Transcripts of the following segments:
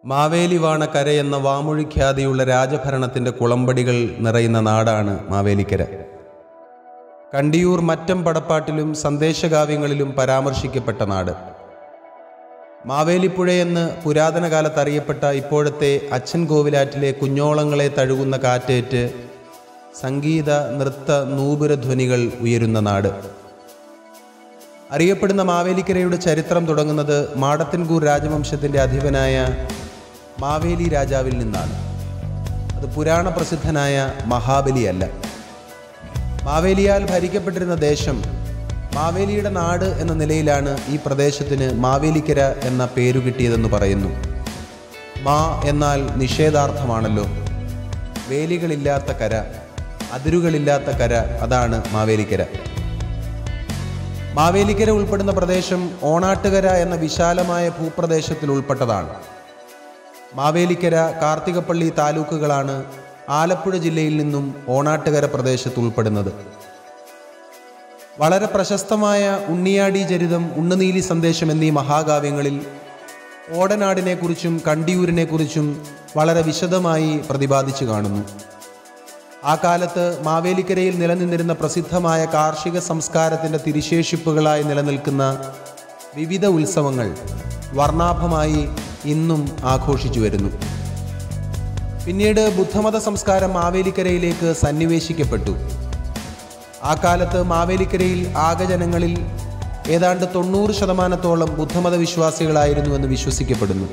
മാവേലി വാണക്കര എന്ന വാമൊഴിഖ്യാതിയുള്ള രാജഭരണത്തിൻ്റെ കുളമ്പടികൾ നിറയുന്ന നാടാണ് മാവേലിക്കര കണ്ടിയൂർ മറ്റം പടപ്പാട്ടിലും സന്ദേശകാവ്യങ്ങളിലും പരാമർശിക്കപ്പെട്ട നാട് മാവേലിപ്പുഴയെന്ന് പുരാതന കാലത്ത് അറിയപ്പെട്ട ഇപ്പോഴത്തെ അച്ഛൻ കോവിലാറ്റിലെ കുഞ്ഞോളങ്ങളെ തഴുകുന്ന കാറ്റേറ്റ് സംഗീത നൃത്ത നൂപുരധ്വനികൾ ഉയരുന്ന നാട് അറിയപ്പെടുന്ന മാവേലിക്കരയുടെ ചരിത്രം തുടങ്ങുന്നത് മാടത്തൻകൂർ രാജവംശത്തിൻ്റെ അധിപനായ മാവേലി രാജാവിൽ നിന്നാണ് അത് പുരാണ പ്രസിദ്ധനായ മഹാബലിയല്ല മാവേലിയാൽ ഭരിക്കപ്പെട്ടിരുന്ന ദേശം മാവേലിയുടെ നാട് എന്ന നിലയിലാണ് ഈ പ്രദേശത്തിന് മാവേലിക്കര എന്ന പേരു കിട്ടിയതെന്ന് പറയുന്നു മാ എന്നാൽ നിഷേധാർത്ഥമാണല്ലോ വേലികളില്ലാത്ത കര അതിരുകളില്ലാത്ത കര അതാണ് മാവേലിക്കര മാവേലിക്കര ഉൾപ്പെടുന്ന പ്രദേശം ഓണാട്ടുകര എന്ന വിശാലമായ ഭൂപ്രദേശത്തിൽ ഉൾപ്പെട്ടതാണ് മാവേലിക്കര കാർത്തികപ്പള്ളി താലൂക്കുകളാണ് ആലപ്പുഴ ജില്ലയിൽ നിന്നും ഓണാട്ടുകര പ്രദേശത്ത് ഉൾപ്പെടുന്നത് വളരെ പ്രശസ്തമായ ഉണ്ണിയാടി ചരിതം ഉണ്ണുനീലി സന്ദേശം എന്നീ മഹാകാവ്യങ്ങളിൽ ഓടനാടിനെക്കുറിച്ചും കണ്ടിയൂരിനെക്കുറിച്ചും വളരെ വിശദമായി പ്രതിപാദിച്ചു കാണുന്നു ആ കാലത്ത് മാവേലിക്കരയിൽ നിലനിന്നിരുന്ന പ്രസിദ്ധമായ കാർഷിക സംസ്കാരത്തിൻ്റെ തിരിശേഷിപ്പുകളായി നിലനിൽക്കുന്ന വിവിധ ഉത്സവങ്ങൾ വർണ്ണാഭമായി ഇന്നും ആഘോഷിച്ചു വരുന്നു പിന്നീട് ബുദ്ധമത സംസ്കാരം മാവേലിക്കരയിലേക്ക് സന്നിവേശിക്കപ്പെട്ടു ആ കാലത്ത് മാവേലിക്കരയിൽ ആകെ ജനങ്ങളിൽ ഏതാണ്ട് തൊണ്ണൂറ് ശതമാനത്തോളം ബുദ്ധമത വിശ്വാസികളായിരുന്നു എന്ന് വിശ്വസിക്കപ്പെടുന്നു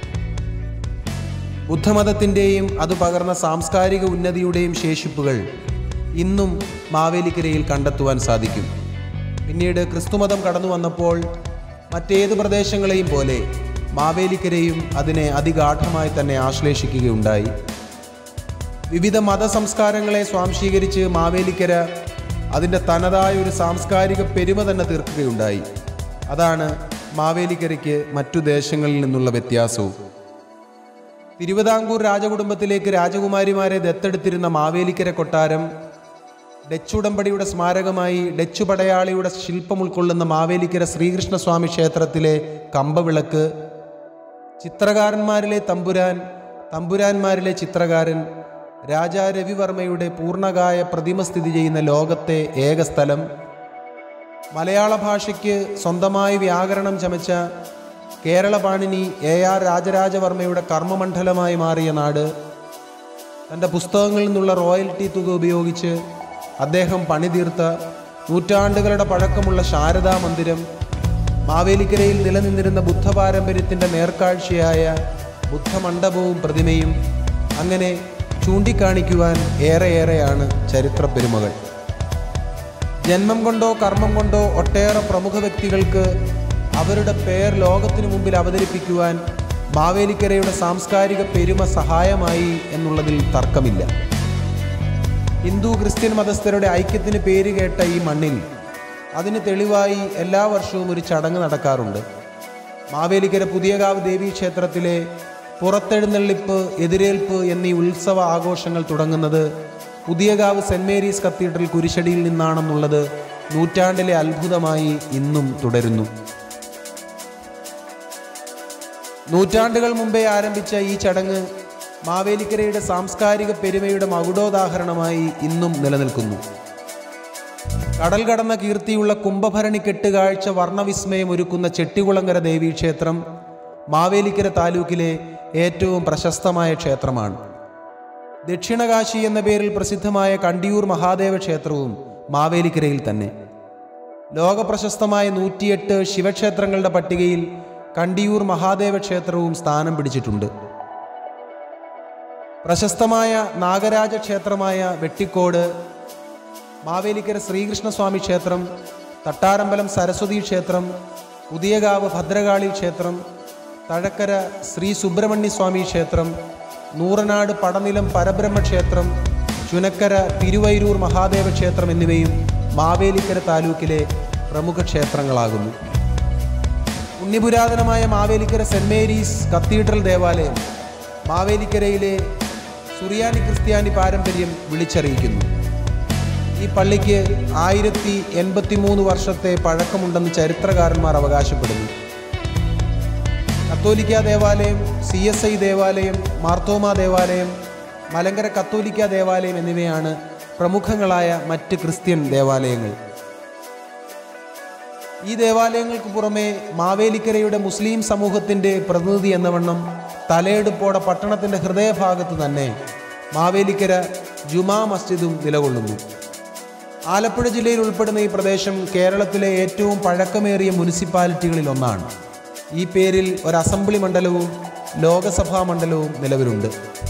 ബുദ്ധമതത്തിൻ്റെയും അത് പകർന്ന സാംസ്കാരിക ഉന്നതിയുടെയും ശേഷിപ്പുകൾ ഇന്നും മാവേലിക്കരയിൽ കണ്ടെത്തുവാൻ സാധിക്കും പിന്നീട് ക്രിസ്തുമതം കടന്നു വന്നപ്പോൾ മറ്റേത് പ്രദേശങ്ങളെയും പോലെ മാവേലിക്കരയും അതിനെ അതിഗാഠമായി തന്നെ ആശ്ലേഷിക്കുകയുണ്ടായി വിവിധ മതസംസ്കാരങ്ങളെ സ്വാംശീകരിച്ച് മാവേലിക്കര അതിൻ്റെ തനതായ ഒരു സാംസ്കാരിക പെരുമ തന്നെ തീർക്കുകയുണ്ടായി അതാണ് മാവേലിക്കരയ്ക്ക് മറ്റു ദേശങ്ങളിൽ നിന്നുള്ള വ്യത്യാസവും തിരുവിതാംകൂർ രാജകുടുംബത്തിലേക്ക് രാജകുമാരിമാരെ ദത്തെടുത്തിരുന്ന മാവേലിക്കര കൊട്ടാരം ഡച്ച് ഉടമ്പടിയുടെ സ്മാരകമായി ഡച്ച് പടയാളിയുടെ ശില്പം ഉൾക്കൊള്ളുന്ന മാവേലിക്കര ശ്രീകൃഷ്ണസ്വാമി ക്ഷേത്രത്തിലെ കമ്പവിളക്ക് ചിത്രകാരന്മാരിലെ തമ്പുരാൻ തമ്പുരാന്മാരിലെ ചിത്രകാരൻ രാജാ രവിവർമ്മയുടെ പൂർണ്ണകായ പ്രതിമ സ്ഥിതി ചെയ്യുന്ന ലോകത്തെ ഏക സ്ഥലം മലയാള ഭാഷയ്ക്ക് സ്വന്തമായി വ്യാകരണം ചമച്ച കേരളപാണിനി എ ആർ രാജരാജവർമ്മയുടെ കർമ്മമണ്ഡലമായി മാറിയ നാട് തൻ്റെ പുസ്തകങ്ങളിൽ നിന്നുള്ള റോയൽറ്റി തുക ഉപയോഗിച്ച് അദ്ദേഹം പണിതീർത്ത നൂറ്റാണ്ടുകളുടെ പഴക്കമുള്ള ശാരദാ മന്ദിരം മാവേലിക്കരയിൽ നിലനിന്നിരുന്ന ബുദ്ധ പാരമ്പര്യത്തിൻ്റെ നേർക്കാഴ്ചയായ ബുദ്ധമണ്ഡപവും പ്രതിമയും അങ്ങനെ ചൂണ്ടിക്കാണിക്കുവാൻ ഏറെയേറെയാണ് ചരിത്ര പെരുമകൾ ജന്മം കൊണ്ടോ കർമ്മം കൊണ്ടോ ഒട്ടേറെ പ്രമുഖ വ്യക്തികൾക്ക് അവരുടെ പേർ ലോകത്തിനു മുമ്പിൽ അവതരിപ്പിക്കുവാൻ മാവേലിക്കരയുടെ സാംസ്കാരിക പെരുമ സഹായമായി എന്നുള്ളതിൽ തർക്കമില്ല ഹിന്ദു ക്രിസ്ത്യൻ മതസ്ഥരുടെ ഐക്യത്തിന് പേര് കേട്ട ഈ മണ്ണിൽ അതിന് തെളിവായി എല്ലാ വർഷവും ഒരു ചടങ്ങ് നടക്കാറുണ്ട് മാവേലിക്കര പുതിയകാവ് ദേവീ ക്ഷേത്രത്തിലെ പുറത്തെഴുന്നള്ളിപ്പ് എതിരേൽപ്പ് എന്നീ ഉത്സവ ആഘോഷങ്ങൾ തുടങ്ങുന്നത് പുതിയകാവ് സെൻറ് മേരീസ് കത്തീഡ്രൽ കുരിശടിയിൽ നിന്നാണെന്നുള്ളത് നൂറ്റാണ്ടിലെ അത്ഭുതമായി ഇന്നും തുടരുന്നു നൂറ്റാണ്ടുകൾ മുമ്പേ ആരംഭിച്ച ഈ ചടങ്ങ് മാവേലിക്കരയുടെ സാംസ്കാരിക പെരുമയുടെ മകുടോദാഹരണമായി ഇന്നും നിലനിൽക്കുന്നു കടൽ കടന്ന കീർത്തിയുള്ള കുംഭഭരണി കെട്ടുകാഴ്ച വർണ്ണവിസ്മയം ഒരുക്കുന്ന ചെട്ടികുളങ്ങര ദേവീക്ഷേത്രം മാവേലിക്കര താലൂക്കിലെ ഏറ്റവും പ്രശസ്തമായ ക്ഷേത്രമാണ് ദക്ഷിണകാശി എന്ന പേരിൽ പ്രസിദ്ധമായ കണ്ടിയൂർ മഹാദേവ ക്ഷേത്രവും മാവേലിക്കരയിൽ തന്നെ ലോകപ്രശസ്തമായ നൂറ്റിയെട്ട് ശിവക്ഷേത്രങ്ങളുടെ പട്ടികയിൽ കണ്ടിയൂർ മഹാദേവ ക്ഷേത്രവും സ്ഥാനം പിടിച്ചിട്ടുണ്ട് പ്രശസ്തമായ നാഗരാജ ക്ഷേത്രമായ വെട്ടിക്കോട് മാവേലിക്കര ശ്രീകൃഷ്ണസ്വാമി ക്ഷേത്രം തട്ടാരമ്പലം സരസ്വതി ക്ഷേത്രം പുതിയകാവ് ഭദ്രകാളി ക്ഷേത്രം തഴക്കര ശ്രീ സുബ്രഹ്മണ്യ സ്വാമി ക്ഷേത്രം നൂറനാട് പടനിലം പരബ്രഹ്മ ക്ഷേത്രം ചുനക്കര തിരുവൈരൂർ മഹാദേവ ക്ഷേത്രം എന്നിവയും മാവേലിക്കര താലൂക്കിലെ പ്രമുഖ ക്ഷേത്രങ്ങളാകുന്നു പുണ്യപുരാതനമായ മാവേലിക്കര സെൻറ് മേരീസ് കത്തീഡ്രൽ ദേവാലയം മാവേലിക്കരയിലെ സുറിയാനി ക്രിസ്ത്യാനി പാരമ്പര്യം വിളിച്ചറിയിക്കുന്നു ഈ പള്ളിക്ക് ആയിരത്തി എൺപത്തി മൂന്ന് വർഷത്തെ പഴക്കമുണ്ടെന്ന് ചരിത്രകാരന്മാർ അവകാശപ്പെടുന്നു കത്തോലിക്ക ദേവാലയം സി എസ് ഐ ദേവാലയം മാർത്തോമ ദേവാലയം മലങ്കര കത്തോലിക്ക ദേവാലയം എന്നിവയാണ് പ്രമുഖങ്ങളായ മറ്റ് ക്രിസ്ത്യൻ ദേവാലയങ്ങൾ ഈ ദേവാലയങ്ങൾക്ക് പുറമെ മാവേലിക്കരയുടെ മുസ്ലിം സമൂഹത്തിൻ്റെ പ്രതിനിധി എന്ന വണ്ണം തലയെടുപ്പോടെ പട്ടണത്തിൻ്റെ ഹൃദയഭാഗത്ത് തന്നെ മാവേലിക്കര ജുമാ മസ്ജിദും നിലകൊള്ളുന്നു ആലപ്പുഴ ജില്ലയിൽ ഉൾപ്പെടുന്ന ഈ പ്രദേശം കേരളത്തിലെ ഏറ്റവും പഴക്കമേറിയ മുനിസിപ്പാലിറ്റികളിൽ ഒന്നാണ് ഈ പേരിൽ ഒരു അസംബ്ലി മണ്ഡലവും ലോകസഭാ മണ്ഡലവും നിലവിലുണ്ട്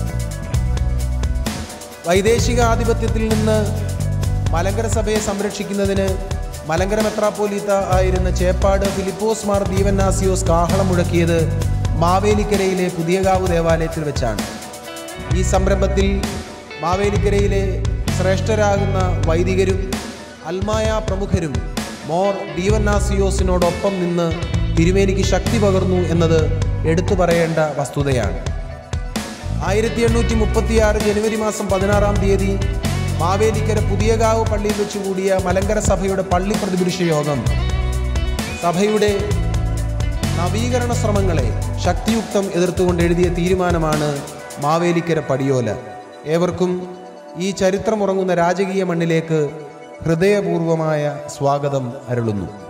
വൈദേശിക ആധിപത്യത്തിൽ നിന്ന് മലങ്കര സഭയെ സംരക്ഷിക്കുന്നതിന് മലങ്കര മെത്രാപ്പോലീത്ത ആയിരുന്ന ചേപ്പാട് ഫിലിപ്പോസ് മാർ ദീവന്നാസിയോസ് കാഹളം മുഴക്കിയത് മാവേലിക്കരയിലെ പുതിയകാവ് ദേവാലയത്തിൽ വെച്ചാണ് ഈ സംരംഭത്തിൽ മാവേലിക്കരയിലെ ശ്രേഷ്ഠരാകുന്ന വൈദികരും അൽമായ പ്രമുഖരും മോർ ദീവന്നാസിയോസിനോടൊപ്പം നിന്ന് തിരുമേനിക്ക് ശക്തി പകർന്നു എന്നത് എടുത്തു പറയേണ്ട വസ്തുതയാണ് ആയിരത്തി എണ്ണൂറ്റി മുപ്പത്തിയാറ് ജനുവരി മാസം പതിനാറാം തീയതി മാവേലിക്കര പുതിയകാവ് പള്ളിയിൽ വെച്ച് കൂടിയ മലങ്കര സഭയുടെ പള്ളി പ്രതിപുരുഷ യോഗം സഭയുടെ നവീകരണ ശ്രമങ്ങളെ ശക്തിയുക്തം എതിർത്തുകൊണ്ട് എഴുതിയ തീരുമാനമാണ് മാവേലിക്കര പടിയോല ഏവർക്കും ഈ ചരിത്രമുറങ്ങുന്ന രാജകീയ മണ്ണിലേക്ക് ഹൃദയപൂർവമായ സ്വാഗതം അരുളുന്നു